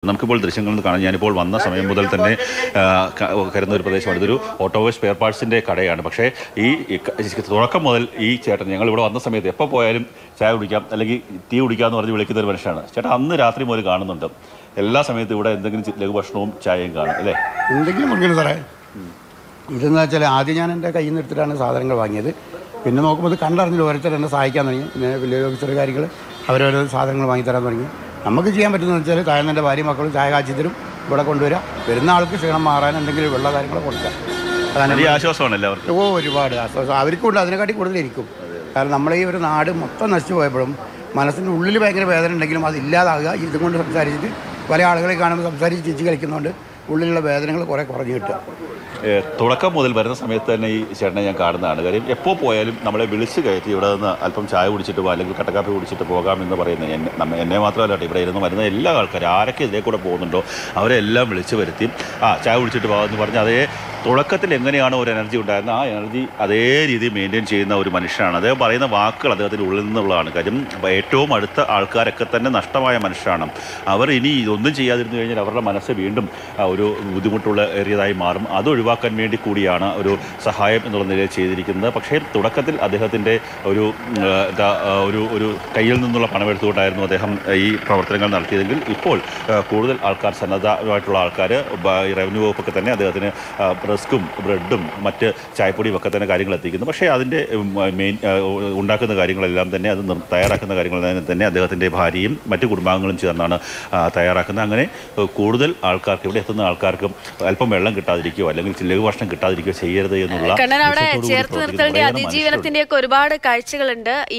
നമുക്കിപ്പോൾ ദൃശ്യങ്ങളിൽ നിന്ന് കാണാം ഞാനിപ്പോൾ വന്ന സമയം മുതൽ തന്നെ ആ, ക- കരുന്ന ഒരു പ്രദേശമാണ് ഇതൊരു ഓട്ടോവേസ് സ്പെയർ പാർട്സിൻ്റെ കടയാണ് പക്ഷേ ഈ ഈ ക- തുടക്കം മുതൽ ഈ ചേട്ടൻ ഞങ്ങൾ ഇവിടെ വന്ന സമയത്ത് എപ്പോൾ പോയാലും ചായ കുടിക്കാം അല്ലെങ്കിൽ ടീ കുടിക്കാമെന്ന് പറഞ്ഞ് വിളിക്കുന്ന ഒരു മനുഷ്യനാണ് ചേട്ടാ അന്ന് രാത്രി മുതൽ കാണുന്നുണ്ട് എല്ലാ സമയത്തും ഇവിടെ എന്തെങ്കിലും ചി- ലഘുഭക്ഷണവും ചായയും കാണും അല്ലേ എന്തെങ്കിലും മുറിക്കണം സാറേ ഇതെന്ന് വെച്ചാൽ ആദ്യം ഞാൻ എൻ്റെ കയ്യിൽ നിന്ന് എടുത്തിട്ടാണ് സാധനങ്ങൾ വാങ്ങിയത് പിന്നെ നോക്കുമ്പോൾ ഇത് കണ്ടറിഞ്ഞില്ല ഓരോരുത്തർ എന്നെ സഹായിക്കാൻ തുടങ്ങി പിന്നെ വില്ലേജ് ഓഫീസർ കാര്യങ്ങൾ അവരോരോ സാധനങ്ങൾ വാങ്ങിത്തരാൻ തുടങ്ങി നമുക്ക് ചെയ്യാൻ പറ്റുന്നത് വെച്ചാൽ താഴ്ന്ന എൻ്റെ ഭാര്യ മക്കളും ചായ കാച്ചി തരും ഇവിടെ കൊണ്ടുവരിക വരുന്ന ആൾക്ക് ക്ഷീണം മാറാൻ എന്തെങ്കിലും വെള്ള കാര്യങ്ങൾ കൊടുക്കാം അതാണ് വലിയ ആശ്വാസമാണ് എല്ലാവർക്കും ഓ ഒരുപാട് ആശ്വാസം അവർക്കുണ്ട് അതിനെക്കാട്ടി കൂടുതലിരിക്കും കാരണം നമ്മളെ ഈ ഒരു നാട് മൊത്തം നശിച്ചു പോയപ്പോഴും മനസ്സിൻ്റെ ഉള്ളിൽ ഭയങ്കര വേദന ഉണ്ടെങ്കിലും അത് ഇല്ലാതാകുക ഇതും കൊണ്ട് സംസാരിച്ചിട്ട് പല ആളുകളെ കാണുമ്പോൾ സംസാരിച്ച് ചിരിച്ച് കളിക്കുന്നതുകൊണ്ട് ഉള്ളിലുള്ള വേദനകൾ കുറേ കുറഞ്ഞു കിട്ടുക ഏ, തുടക്കം മുതൽ വരുന്ന സമയത്ത് തന്നെ ഈ ചേട്ടനെ ഞാൻ കാണുന്നതാണ് കാര്യം എപ്പോൾ പോയാലും നമ്മളെ വിളിച്ച് കയറ്റി ഇവിടെ നിന്ന് അല്പം ചായ കുടിച്ചിട്ട് പോ അല്ലെങ്കിൽ കട്ടക്കാപ്പി കുടിച്ചിട്ട് പോകാം എന്ന് പറയുന്നത് എന്നെ നമ്മ- എന്നെ മാത്രമല്ല കേട്ടോ ഇവിടെ ഇരുന്ന് വരുന്ന എല്ലാ ആൾക്കാരും ആരൊക്കെ ഇതിലേ കൂടെ പോകുന്നുണ്ടോ അവരെല്ലാം വിളിച്ച് വരുത്തി ആ ചായ കുടിച്ചിട്ട് പോകാമെന്ന് പറഞ്ഞ് അതേ തുടക്കത്തിൽ എങ്ങനെയാണോ ഒരു എനർജി ഉണ്ടായിരുന്നത് ആ എനർജി അതേ രീതിയിൽ മെയിൻറ്റെയിൻ ചെയ്യുന്ന ഒരു മനുഷ്യനാണ് അദ്ദേഹം പറയുന്ന വാക്കുകൾ അദ്ദേഹത്തിൻ്റെ ഉള്ളിൽ നിന്നുള്ളതാണ് കാര്യം ഏറ്റവും അടുത്ത ആൾക്കാരൊക്കെ തന്നെ നഷ്ടമായ മനുഷ്യരാണ് അവർ ഇനി ഇതൊന്നും ചെയ്യാതിരുന്നു കഴിഞ്ഞാൽ അവരുടെ മനസ്സ് വീണ്ടും ആ, ഒരു ബുദ്ധിമുട്ടുള്ള ഏറിയതായി മാറും അത് ഒഴിവാക്കാൻ വേണ്ടി കൂടിയാണ് ഒരു സഹായം എന്നുള്ള നിലയിൽ ചെയ്തിരിക്കുന്നത് പക്ഷേ തുടക്കത്തിൽ അദ്ദേഹത്തിൻ്റെ ഒരു ഉം, ആ, എന്താ, ആ, ഒരു ഒരു കയ്യിൽ നിന്നുള്ള പണം എടുത്തുകൊണ്ടായിരുന്നു അദ്ദേഹം ഈ പ്രവർത്തനങ്ങൾ നടത്തിയതെങ്കിൽ ഇപ്പോൾ ആ, കൂടുതൽ ആൾക്കാർ സന്നദ്ധമായിട്ടുള്ള ആൾക്കാർ ഈ റവന്യൂ വകുപ്പൊക്കെ തന്നെ അദ്ദേഹത്തിന് ആ, റസ്ക്കും ബ്രെഡും മറ്റ് ചായപ്പൊടിയും ഒക്കെ തന്നെ കാര്യങ്ങൾ എത്തിക്കുന്നു പക്ഷേ അതിൻ്റെ ഉം, മെയിൻ ആ, ഉണ്ടാക്കുന്ന കാര്യങ്ങളെല്ലാം തന്നെ അത് നിർ- തയ്യാറാക്കുന്ന കാര്യങ്ങളെല്ലാം തന്നെ അദ്ദേഹത്തിൻ്റെ ഭാര്യയും മറ്റു കുടുംബാംഗങ്ങളും ചേർന്നാണ് ആ, തയ്യാറാക്കുന്നത് അങ്ങനെ ഏഹ്, കൂടുതൽ ആൾക്കാർക്ക് ഇവിടെ എത്തുന്ന ആൾക്കാർക്കും അല്പം വെള്ളം കിട്ടാതിരിക്കുകയോ അല്ലെങ്കിൽ ലഘുഭക്ഷണം കിട്ടാതിരിക്കുകയോ ചെയ്യരുത് എന്നുള്ള കണ്ണൻ അവിടെ ലക്ഷ്യത്തോടു കൂടി ചേർത്ത് പ്രവർത്തിക്കുന്ന നിർത്തേണ്ട കുറേയേറെ മനുഷ്യരുണ്ട്. അതിജീവനത്തിന്റെ ഒക്കെ ഒരുപാട് കാഴ്ചകളുണ്ട്